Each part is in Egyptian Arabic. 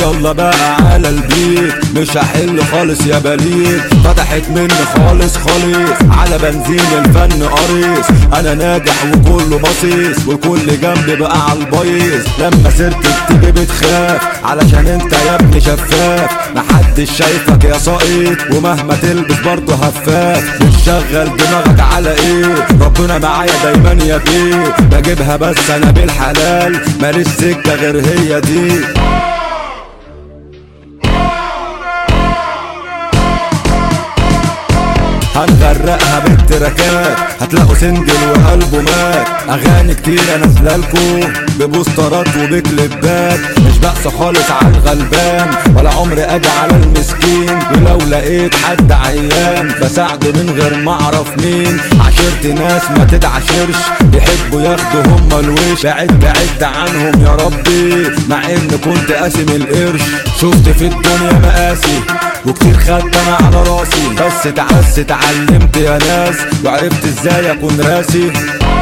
يلا بقى على البيت مش هحل خالص يا بليد فتحت مني خالص خالص على بنزين الفن قريص انا ناجح وكله باصص وكل جنبي بقى على البايظ لما سيرتك تيجي بتخاف علشان انت يا ابني شفاف محدش شايفك يا ساقط ومهما تلبس برضه هفاف بتشغل دماغك على ايه ربنا معايا دايما يا بيه بجيبها بس انا بالحلال ماليش سكه غير هي دي هنغرقها بالتراكات هتلاقوا سنجل وألبومات أغاني كتيرة نازلالكو ببوسترات وبكليبات مش بأس خالص على الغلبان ولا عمري أجي على المسكين ولو لقيت حد عيان بساعده من غير ما أعرف مين عشرت ناس ما تدعشرش يحبوا ياخدوا هما الوش بعد بعد عنهم يا ربي مع إن كنت قاسم القرش شفت في الدنيا مقاسي وكتير خدت انا على راسي بس تعس اتعلمت يا ناس وعرفت ازاي اكون راسي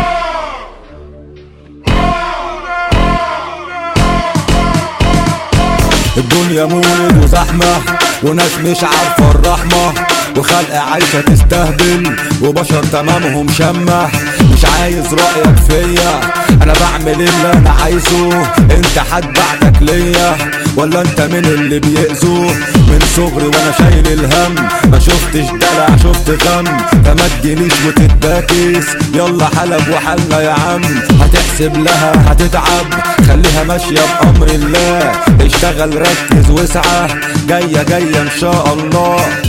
الدنيا مولد وزحمة وناس مش عارفة الرحمة وخلق عايشة تستهبل وبشر تمامهم شمة مش عايز رأيك فيا انا بعمل اللي انا عايزه انت حد بعدك ليا ولا انت من اللي بيأذوا من صغري وانا شايل الهم ما شفتش دلع شفت غم فما تجيليش وتتباكس يلا حلب وحالنا يا عم هتحسب لها هتتعب خليها ماشية بأمر الله اشتغل ركز واسعى جاية جاية ان شاء الله